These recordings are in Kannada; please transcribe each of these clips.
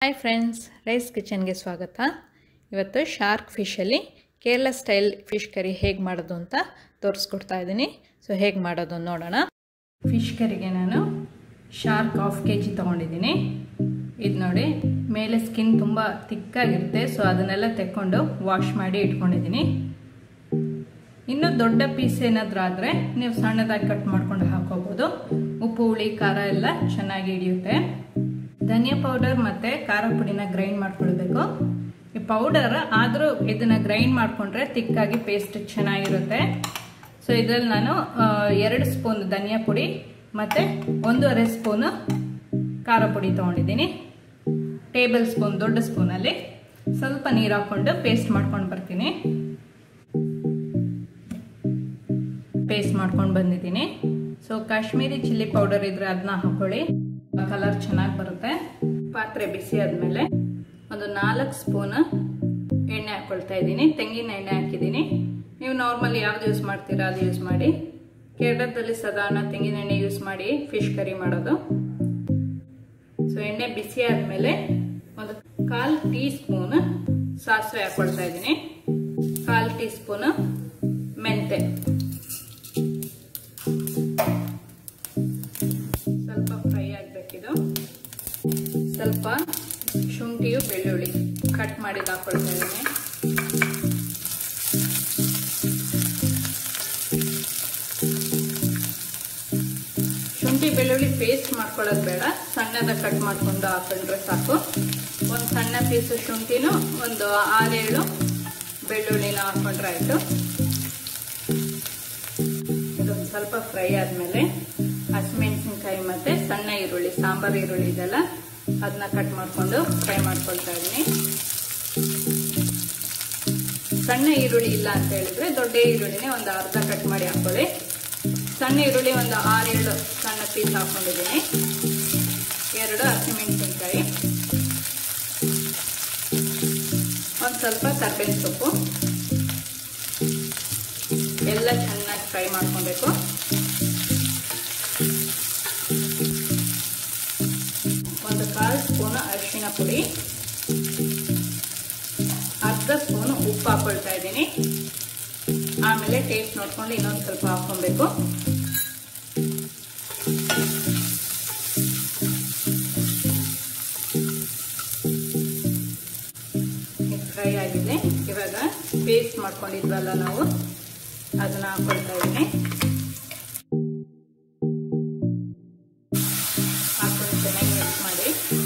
ಹಾಯ್ ಫ್ರೆಂಡ್ಸ್ ರೈಸ್ ಕಿಚನ್ಗೆ ಸ್ವಾಗತ ಇವತ್ತು ಶಾರ್ಕ್ ಫಿಶಲ್ಲಿ ಕೇರಳ ಸ್ಟೈಲ್ ಫಿಶ್ ಕರಿ ಹೇಗೆ ಮಾಡೋದು ಅಂತ ತೋರಿಸ್ಕೊಡ್ತಾ ಇದ್ದೀನಿ ಸೊ ಹೇಗೆ ಮಾಡೋದು ನೋಡೋಣ ಫಿಶ್ ಕರಿಗೆ ನಾನು ಶಾರ್ಕ್ ಹಾಫ್ ಕೆ ಜಿ ತೊಗೊಂಡಿದ್ದೀನಿ ಇದು ನೋಡಿ ಮೇಲೆ ಸ್ಕಿನ್ ತುಂಬ ತಿಕ್ಕಾಗಿರುತ್ತೆ ಸೊ ಅದನ್ನೆಲ್ಲ ತೆಕ್ಕೊಂಡು ವಾಶ್ ಮಾಡಿ ಇಟ್ಕೊಂಡಿದ್ದೀನಿ ಇನ್ನು ದೊಡ್ಡ ಪೀಸ್ ಏನಾದರೂ ಆದರೆ ನೀವು ಸಣ್ಣದಾಗಿ ಕಟ್ ಮಾಡ್ಕೊಂಡು ಹಾಕೋಬೋದು ಉಪ್ಪು ಹುಳಿ ಖಾರ ಎಲ್ಲ ಚೆನ್ನಾಗಿ ಹಿಡಿಯುತ್ತೆ ಧನಿಯಾ ಪೌಡರ್ ಮತ್ತು ಖಾರ ಪುಡಿನ ಗ್ರೈಂಡ್ ಮಾಡ್ಕೊಳ್ಬೇಕು ಈ ಪೌಡರ್ ಆದರೂ ಇದನ್ನು ಗ್ರೈಂಡ್ ಮಾಡಿಕೊಂಡ್ರೆ ತಿಕ್ಕಾಗಿ ಪೇಸ್ಟ್ ಚೆನ್ನಾಗಿರುತ್ತೆ ಸೊ ಇದರಲ್ಲಿ ನಾನು ಎರಡು ಸ್ಪೂನ್ ಧನಿಯಾ ಪುಡಿ ಮತ್ತು ಒಂದೂವರೆ ಸ್ಪೂನು ಖಾರ ಪುಡಿ ತೊಗೊಂಡಿದ್ದೀನಿ ಟೇಬಲ್ ಸ್ಪೂನ್ ದೊಡ್ಡ ಸ್ಪೂನಲ್ಲಿ ಸ್ವಲ್ಪ ನೀರು ಹಾಕ್ಕೊಂಡು ಪೇಸ್ಟ್ ಮಾಡ್ಕೊಂಡು ಬರ್ತೀನಿ ಪೇಸ್ಟ್ ಮಾಡ್ಕೊಂಡು ಬಂದಿದ್ದೀನಿ ಸೊ ಕಾಶ್ಮೀರಿ ಚಿಲ್ಲಿ ಪೌಡರ್ ಇದ್ರೆ ಅದನ್ನ ಹಾಕೊಳ್ಳಿ ಕಲರ್ ಚೆನ್ನಾಗಿ ಬರುತ್ತೆ ಪಾತ್ರೆ ಬಿಸಿ ಆದಮೇಲೆ ಒಂದು ನಾಲ್ಕು ಸ್ಪೂನ್ ಎಣ್ಣೆ ಹಾಕೊಳ್ತಾ ಇದ್ದೀನಿ ತೆಂಗಿನ ಎಣ್ಣೆ ಹಾಕಿದ್ದೀನಿ ನೀವು ನಾರ್ಮಲ್ ಯಾವ್ದು ಯೂಸ್ ಮಾಡ್ತೀರಾ ಅದು ಯೂಸ್ ಮಾಡಿ ಕೇರಳದಲ್ಲಿ ಸಾಧಾರಣ ತೆಂಗಿನ ಎಣ್ಣೆ ಯೂಸ್ ಮಾಡಿ ಫಿಶ್ ಕರಿ ಮಾಡೋದು ಸೊ ಎಣ್ಣೆ ಬಿಸಿ ಆದಮೇಲೆ ಒಂದು ಕಾಲು ಟೀ ಸ್ಪೂನ್ ಸಾಸಿವೆ ಹಾಕೊಳ್ತಾ ಇದ್ದೀನಿ ಕಾಲು ಟೀ ಸ್ಪೂನ್ ಮೆಂತೆ ಸ್ವಲ್ಪ ಫ್ರೈ ಆಗಬೇಕಿದು ಸ್ವಲ್ಪ ಶುಂಠಿಯು ಬೆಳ್ಳುಳ್ಳಿ ಕಟ್ ಮಾಡಿ ಹಾಕೊಳ್ತಾ ಇದ್ದೀನಿ ಶುಂಠಿ ಬೆಳ್ಳುಳ್ಳಿ ಪೇಸ್ಟ್ ಮಾಡ್ಕೊಳ್ಳೋದು ಬೇಡ ಸಣ್ಣದ ಕಟ್ ಮಾಡ್ಕೊಂಡು ಹಾಕೊಂಡ್ರೆ ಸಾಕು ಒಂದು ಸಣ್ಣ ಪೀಸು ಶುಂಠಿನೂ ಒಂದು ಆರೇಳು ಬೆಳ್ಳುಳ್ಳಿನ ಹಾಕೊಂಡ್ರೆ ಆಯಿತು ಇದೊಂದು ಸ್ವಲ್ಪ ಫ್ರೈ ಆದಮೇಲೆ ಹಸಿಮೆಣಸಿನ್ಕಾಯಿ ಮತ್ತು ಸಣ್ಣ ಈರುಳ್ಳಿ ಸಾಂಬಾರು ಈರುಳ್ಳಿ ಇದೆಲ್ಲ ಅದನ್ನ ಕಟ್ ಮಾಡಿಕೊಂಡು ಫ್ರೈ ಮಾಡ್ಕೊಳ್ತಾ ಇದ್ದೀನಿ ಸಣ್ಣ ಈರುಳ್ಳಿ ಇಲ್ಲ ಅಂತ ಹೇಳಿದ್ರೆ ದೊಡ್ಡ ಈರುಳ್ಳಿನೇ ಒಂದು ಅರ್ಧ ಕಟ್ ಮಾಡಿ ಹಾಕೊಳ್ಳಿ ಸಣ್ಣ ಈರುಳ್ಳಿ ಒಂದು ಆರೇಳು ಸಣ್ಣ ಪೀಸ್ ಹಾಕೊಂಡಿದ್ದೀನಿ ಎರಡು ಹಸಿಮೆಣಸಿನ್ಕಾಯಿ ಒಂದು ಸ್ವಲ್ಪ ಕರ್ಬೇವಿನ ಸೊಪ್ಪು ಎಲ್ಲ ಚೆನ್ನಾಗಿ ಫ್ರೈ ಮಾಡ್ಕೊಬೇಕು ಒಂದು ಕಾಲು ಸ್ಪೂನು ಅರಿಶಿನ ಪುಡಿ ಅರ್ಧ ಸ್ಪೂನು ಉಪ್ಪು ಹಾಕೊಳ್ತಾ ಇದ್ದೀನಿ ಆಮೇಲೆ ಟೇಸ್ಟ್ ನೋಡ್ಕೊಂಡು ಇನ್ನೊಂದು ಸ್ವಲ್ಪ ಹಾಕೊಬೇಕು ಫ್ರೈ ಆಗಿದೆ ಇವಾಗ ಪೇಸ್ಟ್ ಮಾಡ್ಕೊಂಡಿದ್ವಲ್ಲ ನಾವು ಅದನ್ನ ಹಾಕೊಳ್ತಾ ಇದ್ದೀನಿ ಹಾಕೊಂಡು ಚೆನ್ನಾಗಿ ಮಿಕ್ಸ್ ಮಾಡಿ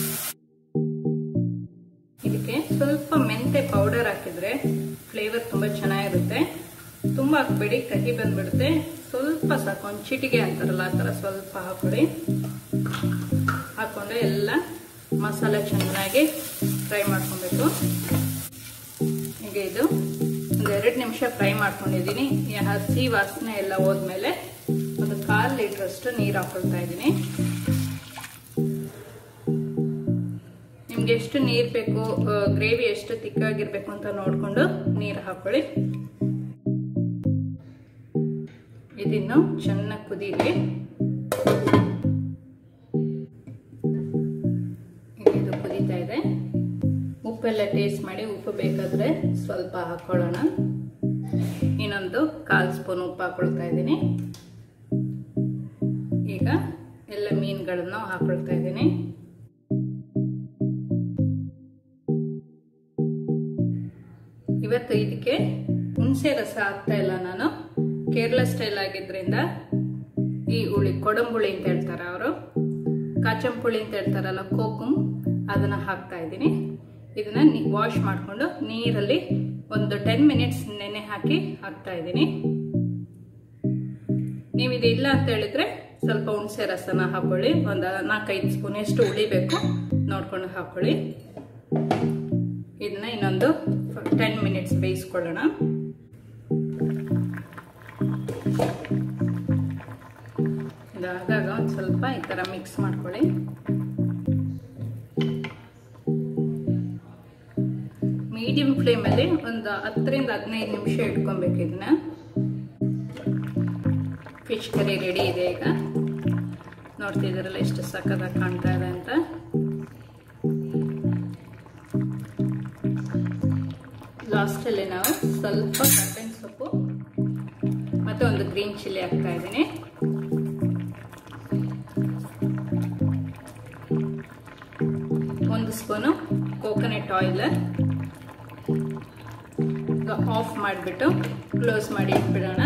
ಇದಕ್ಕೆ ಸ್ವಲ್ಪ ಮೆಂತೆ ಪೌಡರ್ ಹಾಕಿದ್ರೆ ಫ್ಲೇವರ್ ತುಂಬ ಚೆನ್ನಾಗಿರುತ್ತೆ ತುಂಬ ಹಾಕ್ಬೇಡಿ ಕಹಿ ಬಂದ್ಬಿಡುತ್ತೆ ಸ್ವಲ್ಪ ಸಾಕು ಒಂದು ಚಿಟಿಗೆ ಅಂತಾರಲ್ಲ ಆ ಥರ ಸ್ವಲ್ಪ ಹಾಕೊಳ್ಳಿ ಹಾಕೊಂಡು ಎಲ್ಲ ಮಸಾಲೆ ಚೆನ್ನಾಗಿ ಫ್ರೈ ಮಾಡ್ಕೊಬೇಕು ಈಗ ಇದು ಒಂದು ಎರಡು ನಿಮಿಷ ಫ್ರೈ ಮಾಡ್ಕೊಂಡಿದ್ದೀನಿ ಹಸಿ ವಾಸನೆ ಎಲ್ಲ ಹೋದ್ಮೇಲೆ ಒಂದು ಕಾಲು ಲೀಟ್ರಷ್ಟು ನೀರು ಹಾಕೊಳ್ತಾ ಇದ್ದೀನಿ ನಿಮ್ಗೆ ಎಷ್ಟು ನೀರು ಬೇಕು ಗ್ರೇವಿ ಎಷ್ಟು ತಿಕ್ಕಾಗಿರ್ಬೇಕು ಅಂತ ನೋಡಿಕೊಂಡು ನೀರು ಹಾಕೊಳ್ಳಿ ಇದಿನ್ನು ಚೆನ್ನಾಗಿ ಕುದೀಲಿ ಇದು ಕುದೀತಾ ಇದೆ ಉಪ್ಪೆಲ್ಲ ಟೇಸ್ಟ್ ಮಾಡಿ ಉಪ್ಪು ಬೇಕಾದರೆ ಸ್ವಲ್ಪ ಹಾಕೊಳ್ಳೋಣ ಇನ್ನೊಂದು ಕಾಲು ಸ್ಪೂನ್ ಉಪ್ಪು ಹಾಕೊಳ್ತಾ ಇದ್ದೀನಿ ಈಗ ಎಲ್ಲ ಮೀನುಗಳನ್ನು ಹಾಕೊಳ್ತಾ ಇದ್ದೀನಿ ಇವತ್ತು ಇದಕ್ಕೆ ಹುಣಸೆ ರಸ ಹಾಕ್ತಾ ಇಲ್ಲ ನಾನು ಕೇರಳ ಸ್ಟೈಲ್ ಆಗಿದ್ರಿಂದ ಈ ಹುಳಿ ಕೊಡಂಬುಳಿ ಅಂತ ಹೇಳ್ತಾರೆ ಅವರು ಕಾಚಂಪುಳಿ ಅಂತ ಹೇಳ್ತಾರಲ್ಲ ಕೋಕುಮ್ ಅದನ್ನ ಹಾಕ್ತಾ ಇದ್ದೀನಿ ಇದನ್ನ ವಾಶ್ ಮಾಡಿಕೊಂಡು ನೀರಲ್ಲಿ ಒಂದು ಟೆನ್ ಮಿನಿಟ್ಸ್ ನೆನೆ ಹಾಕಿ ಹಾಕ್ತಾ ಇದ್ದೀನಿ ನೀವು ಇದು ಇಲ್ಲ ಅಂತ ಹೇಳಿದ್ರೆ ಸ್ವಲ್ಪ ಹುಣಸೆ ರಸನ ಹಾಕೊಳ್ಳಿ ಒಂದು ನಾಲ್ಕೈದು ಸ್ಪೂನ್ ಎಷ್ಟು ಉಳಿಬೇಕು ನೋಡ್ಕೊಂಡು ಹಾಕೊಳ್ಳಿ ಇದನ್ನ ಇನ್ನೊಂದು ಟೆನ್ ಮಿನಿಟ್ಸ್ ಬೇಯಿಸ್ಕೊಳ್ಳೋಣ ಇದಾದಾಗ ಒಂದು ಸ್ವಲ್ಪ ಈ ಥರ ಮಿಕ್ಸ್ ಮಾಡ್ಕೊಳ್ಳಿ ಮೀಡಿಯಂ ಫ್ಲೇಮಲ್ಲಿ ಒಂದು ಹತ್ತರಿಂದ ಹದಿನೈದು ನಿಮಿಷ ಇಟ್ಕೊಬೇಕು ಇದನ್ನ ಫಿಶ್ ಕರಿ ರೆಡಿ ಇದೆ ಈಗ ನೋಡ್ತಿದ್ದೀರಲ್ಲ ಎಷ್ಟು ಸಕ್ಕದಾಗಿ ಕಾಣ್ತಾ ಇದೆ ಅಂತ ಲಾಸ್ಟಲ್ಲಿ ನಾವು ಸ್ವಲ್ಪ ಕರ್ಬೇವಿನ ಸೊಪ್ಪು ಮತ್ತು ಒಂದು ಗ್ರೀನ್ ಚಿಲ್ಲಿ ಹಾಕ್ತಾ ಇದ್ದೀನಿ ಒಂದು ಸ್ಪೂನು ಕೋಕೋನಟ್ ಆಯಿಲ್ ಈಗ ಆಫ್ ಮಾಡಿಬಿಟ್ಟು ಕ್ಲೋಸ್ ಮಾಡಿ ಇಟ್ಬಿಡೋಣ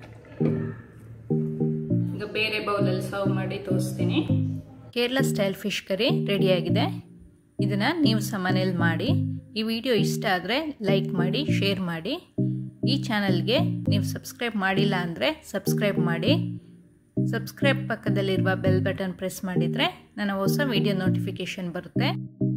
ಈಗ ಬೇರೆ ಬೌಲಲ್ಲಿ ಸರ್ವ್ ಮಾಡಿ ತೋರಿಸ್ತೀನಿ ಕೇರಳ ಸ್ಟೈಲ್ ಫಿಶ್ ಕರಿ ರೆಡಿಯಾಗಿದೆ ಇದನ್ನು ನೀವು ಸಹ ಮನೇಲಿ ಮಾಡಿ ಈ ವಿಡಿಯೋ ಇಷ್ಟ ಆದರೆ ಲೈಕ್ ಮಾಡಿ ಶೇರ್ ಮಾಡಿ ಈ ಚಾನಲ್ಗೆ ನೀವು ಸಬ್ಸ್ಕ್ರೈಬ್ ಮಾಡಿಲ್ಲ ಅಂದರೆ ಸಬ್ಸ್ಕ್ರೈಬ್ ಮಾಡಿ ಸಬ್ಸ್ಕ್ರೈಬ್ ಪಕ್ಕದಲ್ಲಿರುವ ಬೆಲ್ ಬಟನ್ ಪ್ರೆಸ್ ಮಾಡಿದರೆ ನನ್ನ ಹೊಸ ವಿಡಿಯೋ ನೋಟಿಫಿಕೇಷನ್ ಬರುತ್ತೆ